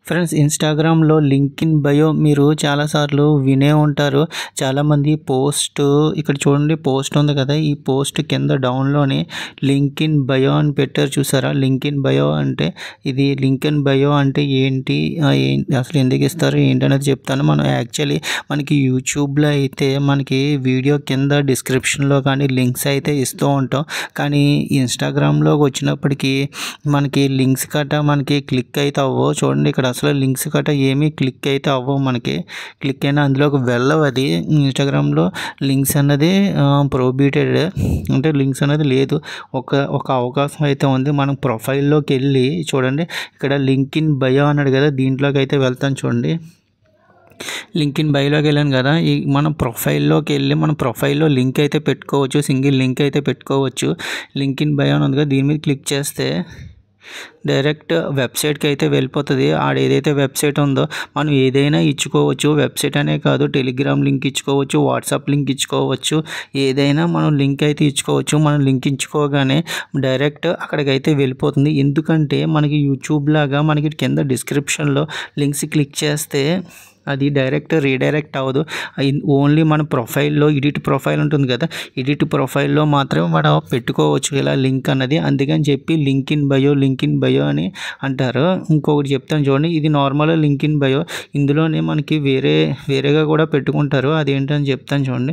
friends ఇన్స్టాగ్రామ్లో link in bio మీరు చాలాసార్లు వినే ఉంటారు చాలామంది పోస్ట్ ఇక్కడ చూడండి పోస్ట్ ఉంది కదా ఈ పోస్ట్ కింద డౌన్లోని లింక్ ఇన్ బయో అని పెట్టారు చూసారా లింక్ ఇన్ బయో అంటే ఇది లింక్ ఇన్ బయో అంటే ఏంటి ఆ, ఏం- అసలు ఎందుకు ఇస్తారు ఏంటనేది చెప్తాను మనం యాక్చువల్లీ మనకి యూట్యూబ్లో అయితే మనకి వీడియో కింద డిస్క్రిప్షన్లో కానీ లింక్స్ అయితే ఇస్తూ ఉంటాం కానీ ఇన్స్టాగ్రామ్లోకి వచ్చినప్పటికీ మనకి లింక్స్ కట్ట మనకి క్లిక్ అయితే అవ్వవు చూడండి ఇక్కడ అసలు లింక్స్ కట్ట ఏమీ క్లిక్ అయితే అవ్వవు మనకి క్లిక్ అయినా అందులోకి వెళ్ళవు అది ఇన్స్టాగ్రామ్లో లింక్స్ అన్నది ప్రోబిటెడ్ అంటే లింక్స్ అనేది లేదు ఒక ఒక అవకాశం అయితే ఉంది మనం ప్రొఫైల్లోకి వెళ్ళి చూడండి ఇక్కడ లింక్ ఇన్ బయో అన్నాడు కదా దీంట్లోకి అయితే వెళ్తాను చూడండి లింక్ ఇన్ బయోలోకి వెళ్ళాను కదా ఈ మన ప్రొఫైల్లోకి వెళ్ళి మన ప్రొఫైల్లో లింక్ అయితే పెట్టుకోవచ్చు సింగిల్ లింక్ అయితే పెట్టుకోవచ్చు లింక్ ఇన్ బయో అని ఉంది కదా దీని మీద క్లిక్ చేస్తే డైరెక్ట్ వెబ్సైట్కి అయితే వెళ్ళిపోతుంది ఆడ ఏదైతే వెబ్సైట్ ఉందో మనం ఏదైనా ఇచ్చుకోవచ్చు వెబ్సైట్ అనే కాదు టెలిగ్రామ్ లింక్ ఇచ్చుకోవచ్చు వాట్సాప్ లింక్ ఇచ్చుకోవచ్చు ఏదైనా మనం లింక్ అయితే ఇచ్చుకోవచ్చు మనం లింక్ ఇచ్చుకోగానే డైరెక్ట్ అక్కడికైతే వెళ్ళిపోతుంది ఎందుకంటే మనకి యూట్యూబ్ లాగా మనకి కింద డిస్క్రిప్షన్లో లింక్స్ క్లిక్ చేస్తే అది డైరెక్ట్ రీడైరెక్ట్ అవ్వదు ఇన్- ఓన్లీ మన ప్రొఫైల్లో ఎడిట్ ప్రొఫైల్ ఉంటుంది కదా ఎడిట్ ప్రొఫైల్లో మాత్రమే మనం పెట్టుకోవచ్చు ఇలా లింక్ అన్నది అందుకని చెప్పి link in bio link in bio అని అంటారు ఇంకొకటి చెప్తాను చూడండి ఇది నార్మల్ లింక్ ఇన్ బయో ఇందులోనే మనకి వేరే వేరేగా కూడా పెట్టుకుంటారు అదేంటని చెప్తాను చూడండి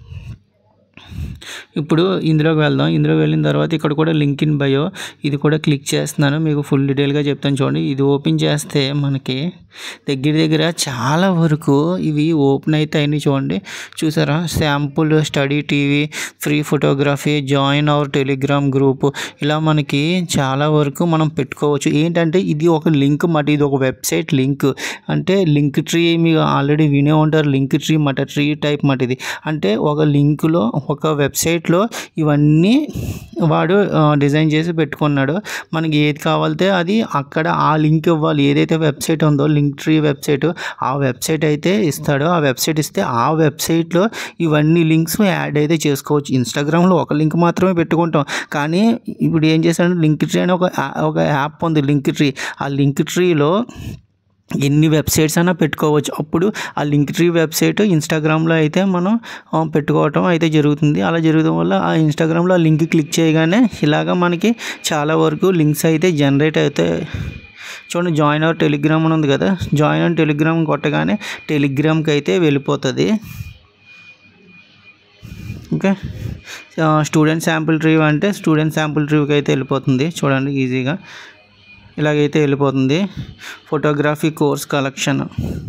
ఇప్పుడు ఇందులోకి వెళ్దాం ఇందులోకి వెళ్ళిన తర్వాత ఇక్కడ కూడా లింక్ ఇన్ బయో ఇది కూడా క్లిక్ చేస్తున్నాను మీకు ఫుల్ డీటెయిల్గా చెప్తాను చూడండి ఇది ఓపెన్ చేస్తే మనకి దగ్గర దగ్గర చాలా వరకు ఇవి ఓపెన్ అయితే అయినాయి చూడండి చూసారా sample study TV free photography join our Telegram group ఇలా మనకి చాలా వరకు మనం పెట్టుకోవచ్చు ఏంటంటే ఇది ఒక లింక్ మాట ఇది ఒక వెబ్సైట్ లింక్ అంటే లింక్ ట్రీ మీరు ఆల్రెడీ వినే ఉంటారు లింక్ ట్రీ మాట ట్రీ టైప్ మాట ఇది అంటే ఒక లింక్లో ఒక వెబ్సైట్లో ఇవన్నీ వాడు ఆ, డిజైన్ చేసి పెట్టుకున్నాడు మనకి ఏది కావాలితే అది అక్కడ ఆ లింక్ ఇవ్వాలి ఏదైతే వెబ్సైట్ ఉందో లింక్ ట్రీ వెబ్సైట్ ఆ వెబ్సైట్ అయితే ఇస్తాడో ఆ వెబ్సైట్ ఇస్తే ఆ వెబ్సైట్లో ఇవన్నీ లింక్స్ యాడ్ అయితే చేసుకోవచ్చు ఇన్స్టాగ్రామ్లో ఒక లింక్ మాత్రమే పెట్టుకుంటాం కానీ ఇప్పుడు ఏం చేశాడు లింక్ ట్రీ అని ఒక యా- ఒక యాప్ ఉంది లింక్ ట్రీ ఆ లింక్ ట్రీలో ఎన్ని వెబ్సైట్స్ అయినా పెట్టుకోవచ్చు అప్పుడు ఆ లింక్ ట్రీ వెబ్సైట్ ఇన్స్టాగ్రామ్లో అయితే మనం ఆ, పెట్టుకోవటం అయితే జరుగుతుంది అలా జరగడం వల్ల ఆ ఇన్స్టాగ్రామ్లో ఆ లింక్ క్లిక్ చేయగానే ఇలాగ మనకి చాలా వరకు లింక్స్ అయితే జనరేట్ అవుతాయి చూడండి జాయిన్ అవర్ టెలిగ్రామ్ అని ఉంది కదా జాయిన్ అవర్ టెలిగ్రామ్ కొట్టగానే టెలిగ్రామ్కి అయితే వెళ్ళిపోతుంది ఓకే స్టూడెంట్ శాంపుల్ ట్రీవ్ అంటే స్టూడెంట్ శాంపుల్ ట్రీవ్కి అయితే వెళ్ళిపోతుంది చూడండి ఈజీగా ఇలాగైతే వెళ్ళిపోతుంది ఫోటోగ్రఫీ కోర్స్ కలెక్షన్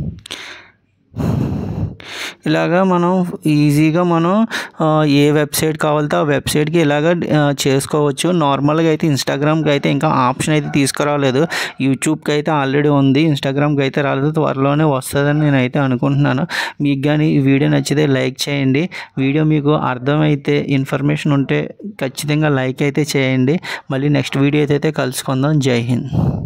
ఇలాగా మనం ఈజీగా మనం ఆ, ఏ వెబ్సైట్ కావాలితే ఆ వెబ్సైట్కి ఇలాగ ఆ, చేసుకోవచ్చు నార్మల్గా అయితే ఇన్స్టాగ్రామ్కి అయితే ఇంకా ఆప్షన్ అయితే తీసుకురాలేదు యూట్యూబ్కి అయితే ఆల్రెడీ ఉంది ఇన్స్టాగ్రామ్కి అయితే రాలేదు త్వరలోనే వస్తుందని నేనైతే అనుకుంటున్నాను మీకు కానీ ఈ వీడియో నచ్చితే లైక్ చేయండి వీడియో మీకు అర్థమైతే ఇన్ఫర్మేషన్ ఉంటే ఖచ్చితంగా లైక్ అయితే చేయండి మళ్ళీ నెక్స్ట్ వీడియో అయితే కలుసుకుందాం జై హింద్